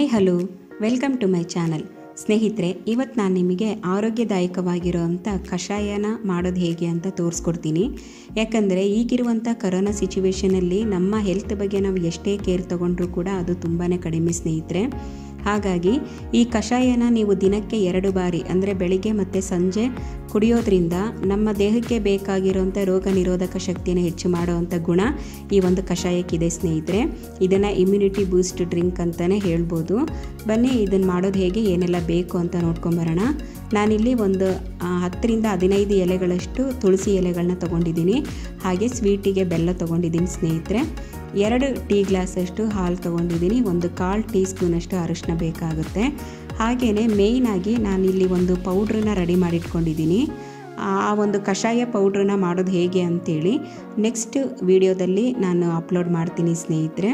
hi hello welcome to my channel ಸ್ನೇಹಿತರೆ ಇವತ್ತು ನಾನು ನಿಮಗೆ ಆರೋಗ್ಯದಾಯಕವಾಗಿರೋವಂಥ ಕಷಾಯನ ಮಾಡೋದು ಹೇಗೆ ಅಂತ ತೋರಿಸ್ಕೊಡ್ತೀನಿ ಯಾಕಂದರೆ ಈಗಿರುವಂಥ ಕರೋನಾ ಸಿಚುವೇಷನಲ್ಲಿ ನಮ್ಮ ಹೆಲ್ತ್ ಬಗ್ಗೆ ನಾವು ಎಷ್ಟೇ ಕೇರ್ ತಗೊಂಡ್ರೂ ಕೂಡ ಅದು ತುಂಬಾ ಕಡಿಮೆ ಸ್ನೇಹಿತರೆ ಹಾಗಾಗಿ ಈ ಕಷಾಯನ ನೀವು ದಿನಕ್ಕೆ ಎರಡು ಬಾರಿ ಅಂದರೆ ಬೆಳಿಗ್ಗೆ ಮತ್ತು ಸಂಜೆ ಕುಡಿಯೋದ್ರಿಂದ ನಮ್ಮ ದೇಹಕ್ಕೆ ಬೇಕಾಗಿರುವಂಥ ರೋಗ ನಿರೋಧಕ ಶಕ್ತಿಯನ್ನು ಹೆಚ್ಚು ಮಾಡುವಂಥ ಗುಣ ಈ ಒಂದು ಕಷಾಯಕ್ಕಿದೆ ಸ್ನೇಹಿತರೆ ಇದನ್ನು ಇಮ್ಯುನಿಟಿ ಬೂಸ್ಟ್ ಡ್ರಿಂಕ್ ಅಂತಲೇ ಹೇಳ್ಬೋದು ಬನ್ನಿ ಇದನ್ನು ಮಾಡೋದು ಹೇಗೆ ಏನೆಲ್ಲ ಬೇಕು ಅಂತ ನೋಡ್ಕೊಂಬರೋಣ ನಾನಿಲ್ಲಿ ಒಂದು ಆ, ಹತ್ತರಿಂದ ಹದಿನೈದು ಎಲೆಗಳಷ್ಟು ತುಳಸಿ ಎಲೆಗಳನ್ನ ತೊಗೊಂಡಿದ್ದೀನಿ ಹಾಗೆ ಸ್ವೀಟಿಗೆ ಬೆಲ್ಲ ತೊಗೊಂಡಿದ್ದೀನಿ ಸ್ನೇಹಿತರೆ ಎರಡು ಟೀ ಗ್ಲಾಸಷ್ಟು ಹಾಲು ತೊಗೊಂಡಿದ್ದೀನಿ ಒಂದು ಕಾಲು ಟೀ ಸ್ಪೂನಷ್ಟು ಅರಿಶಿನ ಬೇಕಾಗುತ್ತೆ ಹಾಗೆಯೇ ಮೇಯ್ನಾಗಿ ನಾನಿಲ್ಲಿ ಒಂದು ಪೌಡ್ರನ್ನ ರೆಡಿ ಮಾಡಿಟ್ಕೊಂಡಿದ್ದೀನಿ ಆ ಒಂದು ಕಷಾಯ ಪೌಡ್ರನ್ನ ಮಾಡೋದು ಹೇಗೆ ಅಂತೇಳಿ ನೆಕ್ಸ್ಟ್ ವಿಡಿಯೋದಲ್ಲಿ ನಾನು ಅಪ್ಲೋಡ್ ಮಾಡ್ತೀನಿ ಸ್ನೇಹಿತರೆ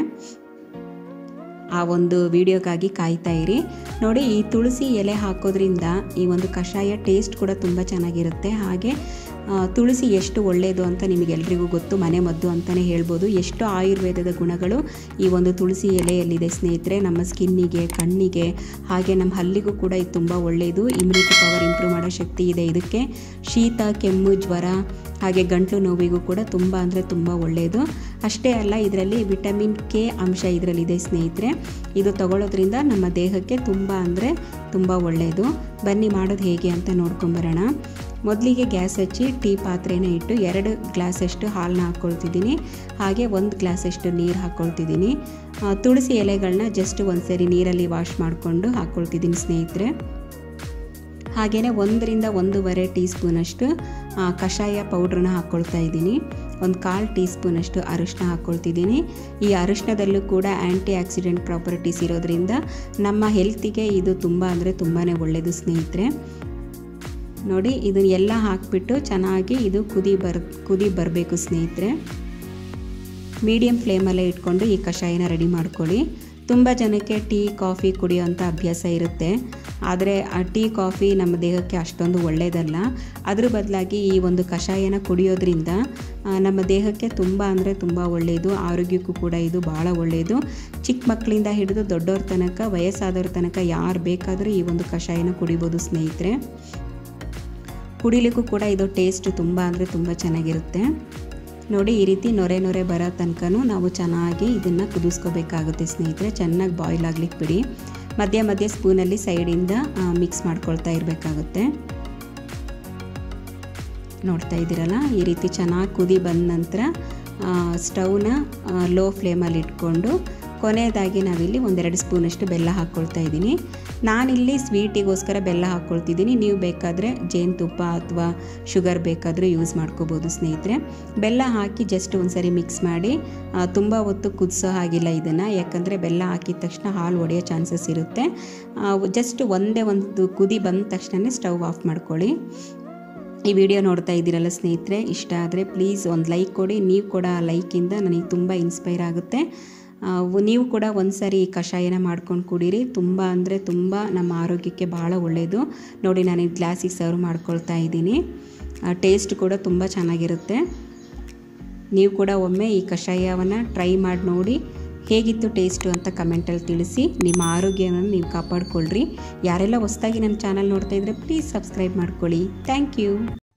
ಆ ಒಂದು ವಿಡಿಯೋಕ್ಕಾಗಿ ಕಾಯ್ತಾ ಇರಿ ನೋಡಿ ಈ ತುಳಸಿ ಎಲೆ ಹಾಕೋದ್ರಿಂದ ಈ ಒಂದು ಕಷಾಯ ಟೇಸ್ಟ್ ಕೂಡ ತುಂಬ ಚೆನ್ನಾಗಿರುತ್ತೆ ಹಾಗೆ ಆ, ತುಳಸಿ ಎಷ್ಟು ಒಳ್ಳೆಯದು ಅಂತ ನಿಮಗೆಲ್ರಿಗೂ ಗೊತ್ತು ಮನೆ ಮದ್ದು ಅಂತಲೇ ಹೇಳ್ಬೋದು ಎಷ್ಟು ಆಯುರ್ವೇದದ ಗುಣಗಳು ಈ ಒಂದು ತುಳಸಿ ಎಲೆಯಲ್ಲಿದೆ ಸ್ನೇಹಿತರೆ ನಮ್ಮ ಸ್ಕಿನ್ನಿಗೆ ಕಣ್ಣಿಗೆ ಹಾಗೆ ನಮ್ಮ ಹಲ್ಲಿಗೂ ಕೂಡ ಇದು ತುಂಬ ಒಳ್ಳೆಯದು ಇಮ್ಯುನಿಟಿ ಪವರ್ ಇಂಪ್ರೂವ್ ಮಾಡೋ ಶಕ್ತಿ ಇದೆ ಇದಕ್ಕೆ ಶೀತ ಕೆಮ್ಮು ಜ್ವರ ಹಾಗೆ ಗಂಟಲು ನೋವಿಗೂ ಕೂಡ ತುಂಬ ಅಂದರೆ ತುಂಬ ಒಳ್ಳೆಯದು ಅಷ್ಟೇ ಅಲ್ಲ ಇದರಲ್ಲಿ ವಿಟಮಿನ್ ಕೆ ಅಂಶ ಇದರಲ್ಲಿದೆ ಸ್ನೇಹಿತರೆ ಇದು ತಗೊಳ್ಳೋದ್ರಿಂದ ನಮ್ಮ ದೇಹಕ್ಕೆ ತುಂಬ ಅಂದರೆ ತುಂಬ ಒಳ್ಳೆಯದು ಬನ್ನಿ ಮಾಡೋದು ಹೇಗೆ ಅಂತ ನೋಡ್ಕೊಂಬರೋಣ ಮೊದಲಿಗೆ ಗ್ಯಾಸ್ ಹಚ್ಚಿ ಟೀ ಪಾತ್ರೆನ ಇಟ್ಟು ಎರಡು ಗ್ಲಾಸಷ್ಟು ಹಾಲನ್ನ ಹಾಕ್ಕೊಳ್ತಿದ್ದೀನಿ ಹಾಗೆ ಒಂದು ಗ್ಲಾಸಷ್ಟು ನೀರು ಹಾಕ್ಕೊಳ್ತಿದ್ದೀನಿ ಆ, ತುಳಸಿ ಎಲೆಗಳನ್ನ ಜಸ್ಟ್ ಒಂದ್ಸರಿ ನೀರಲ್ಲಿ ವಾಶ್ ಮಾಡಿಕೊಂಡು ಹಾಕ್ಕೊಳ್ತಿದ್ದೀನಿ ಸ್ನೇಹಿತರೆ ಹಾಗೆಯೇ ಒಂದರಿಂದ ಒಂದೂವರೆ ಟೀ ಸ್ಪೂನಷ್ಟು ಆ, ಕಷಾಯ ಪೌಡ್ರನ್ನ ಹಾಕ್ಕೊಳ್ತಾ ಇದ್ದೀನಿ ಒಂದು ಕಾಲು ಟೀ ಸ್ಪೂನಷ್ಟು ಅರಿಶಿನ ಹಾಕ್ಕೊಳ್ತಿದ್ದೀನಿ ಈ ಅರಿಶಿನದಲ್ಲೂ ಕೂಡ ಆ್ಯಂಟಿ ಆಕ್ಸಿಡೆಂಟ್ ಪ್ರಾಪರ್ಟೀಸ್ ಇರೋದ್ರಿಂದ ನಮ್ಮ ಹೆಲ್ತಿಗೆ ಇದು ತುಂಬ ಅಂದರೆ ತುಂಬಾ ಒಳ್ಳೆಯದು ಸ್ನೇಹಿತರೆ ನೋಡಿ ಇದನ್ನ ಎಲ್ಲ ಹಾಕಿಬಿಟ್ಟು ಚೆನ್ನಾಗಿ ಇದು ಕುದಿ ಬರ್ ಕುದಿ ಬರಬೇಕು ಸ್ನೇಹಿತರೆ ಮೀಡಿಯಮ್ ಫ್ಲೇಮಲ್ಲೇ ಇಟ್ಕೊಂಡು ಈ ಕಷಾಯನ ರೆಡಿ ಮಾಡ್ಕೊಳ್ಳಿ ತುಂಬ ಜನಕ್ಕೆ ಟೀ ಕಾಫಿ ಕುಡಿಯೋವಂಥ ಅಭ್ಯಾಸ ಇರುತ್ತೆ ಆದರೆ ಆ ಟೀ ಕಾಫಿ ನಮ್ಮ ದೇಹಕ್ಕೆ ಅಷ್ಟೊಂದು ಒಳ್ಳೆಯದಲ್ಲ ಅದ್ರ ಬದಲಾಗಿ ಈ ಒಂದು ಕಷಾಯನ ಕುಡಿಯೋದ್ರಿಂದ ಆ, ನಮ್ಮ ದೇಹಕ್ಕೆ ತುಂಬ ಅಂದರೆ ತುಂಬ ಒಳ್ಳೆಯದು ಆರೋಗ್ಯಕ್ಕೂ ಕೂಡ ಇದು ಭಾಳ ಒಳ್ಳೆಯದು ಚಿಕ್ಕ ಮಕ್ಕಳಿಂದ ಹಿಡಿದು ದೊಡ್ಡವ್ರ ತನಕ ವಯಸ್ಸಾದವ್ರ ತನಕ ಯಾರು ಬೇಕಾದರೂ ಈ ಒಂದು ಕಷಾಯನ ಕುಡಿಬೋದು ಸ್ನೇಹಿತರೆ ಕುಡಿಲಿಕ್ಕೂ ಕೂಡ ಇದು ಟೇಸ್ಟ್ ತುಂಬ ಅಂದರೆ ತುಂಬ ಚೆನ್ನಾಗಿರುತ್ತೆ ನೋಡಿ ಈ ರೀತಿ ನೊರೆ ನೊರೆ ಬರೋ ತನಕನೂ ನಾವು ಚೆನ್ನಾಗಿ ಇದನ್ನು ಕುದಿಸ್ಕೋಬೇಕಾಗುತ್ತೆ ಸ್ನೇಹಿತರೆ ಚೆನ್ನಾಗಿ ಬಾಯ್ಲ್ ಆಗ್ಲಿಕ್ಕೆ ಬಿಡಿ ಮಧ್ಯ ಮಧ್ಯ ಸ್ಪೂನಲ್ಲಿ ಸೈಡಿಂದ ಮಿಕ್ಸ್ ಮಾಡ್ಕೊಳ್ತಾ ಇರಬೇಕಾಗುತ್ತೆ ನೋಡ್ತಾ ಇದ್ದೀರಲ್ಲ ಈ ರೀತಿ ಚೆನ್ನಾಗಿ ಕುದಿ ಬಂದ ನಂತರ ಸ್ಟವ್ನ ಲೋ ಫ್ಲೇಮಲ್ಲಿ ಇಟ್ಕೊಂಡು ಕೊನೆಯದಾಗಿ ನಾವಿಲ್ಲಿ ಒಂದೆರಡು ಸ್ಪೂನಷ್ಟು ಬೆಲ್ಲ ಹಾಕ್ಕೊಳ್ತಾ ಇದ್ದೀನಿ ನಾನಿಲ್ಲಿ ಸ್ವೀಟಿಗೋಸ್ಕರ ಬೆಲ್ಲ ಹಾಕ್ಕೊಳ್ತಿದ್ದೀನಿ ನೀವು ಬೇಕಾದರೆ ಜೇನುತುಪ್ಪ ಅಥವಾ ಶುಗರ್ ಬೇಕಾದರೂ ಯೂಸ್ ಮಾಡ್ಕೋಬೋದು ಸ್ನೇಹಿತರೆ ಬೆಲ್ಲ ಹಾಕಿ ಜಸ್ಟ್ ಒಂದ್ಸರಿ ಮಿಕ್ಸ್ ಮಾಡಿ ಆ, ತುಂಬ ಹೊತ್ತು ಕುದಿಸೋ ಹಾಗಿಲ್ಲ ಇದನ್ನು ಯಾಕಂದರೆ ಬೆಲ್ಲ ಹಾಕಿದ ತಕ್ಷಣ ಹಾಲು ಒಡೆಯೋ ಚಾನ್ಸಸ್ ಇರುತ್ತೆ ಜಸ್ಟ್ ಒಂದೇ ಒಂದು ಕುದಿ ಬಂದ ತಕ್ಷಣ ಸ್ಟವ್ ಆಫ್ ಮಾಡ್ಕೊಳ್ಳಿ ಈ ವಿಡಿಯೋ ನೋಡ್ತಾ ಇದ್ದೀರಲ್ಲ ಸ್ನೇಹಿತರೆ ಇಷ್ಟ ಆದರೆ ಪ್ಲೀಸ್ ಒಂದು ಲೈಕ್ ಕೊಡಿ ನೀವು ಕೂಡ ಆ ಲೈಕಿಂದ ನನಗೆ ತುಂಬ ಇನ್ಸ್ಪೈರ್ ಆಗುತ್ತೆ ಆ, ನೀವು ಕೂಡ ಒಂದು ಸಾರಿ ಈ ಕಷಾಯನ ಮಾಡ್ಕೊಂಡು ಕುಡೀರಿ ತುಂಬ ಅಂದರೆ ತುಂಬ ನಮ್ಮ ಆರೋಗ್ಯಕ್ಕೆ ಭಾಳ ಒಳ್ಳೆಯದು ನೋಡಿ ನಾನು ಈ ಗ್ಲಾಸಿಗೆ ಸರ್ವ್ ಮಾಡ್ಕೊಳ್ತಾ ಇದ್ದೀನಿ ಟೇಸ್ಟ್ ಕೂಡ ತುಂಬ ಚೆನ್ನಾಗಿರುತ್ತೆ ನೀವು ಕೂಡ ಒಮ್ಮೆ ಈ ಕಷಾಯವನ್ನು ಟ್ರೈ ಮಾಡಿ ನೋಡಿ ಹೇಗಿತ್ತು ಟೇಸ್ಟು ಅಂತ ಕಮೆಂಟಲ್ಲಿ ತಿಳಿಸಿ ನಿಮ್ಮ ಆರೋಗ್ಯವನ್ನು ನೀವು ಕಾಪಾಡ್ಕೊಳ್ರಿ ಯಾರೆಲ್ಲ ಹೊಸ್ದಾಗಿ ನಮ್ಮ ಚಾನಲ್ ನೋಡ್ತಾ ಇದ್ದರೆ ಪ್ಲೀಸ್ ಸಬ್ಸ್ಕ್ರೈಬ್ ಮಾಡ್ಕೊಳ್ಳಿ ಥ್ಯಾಂಕ್ ಯು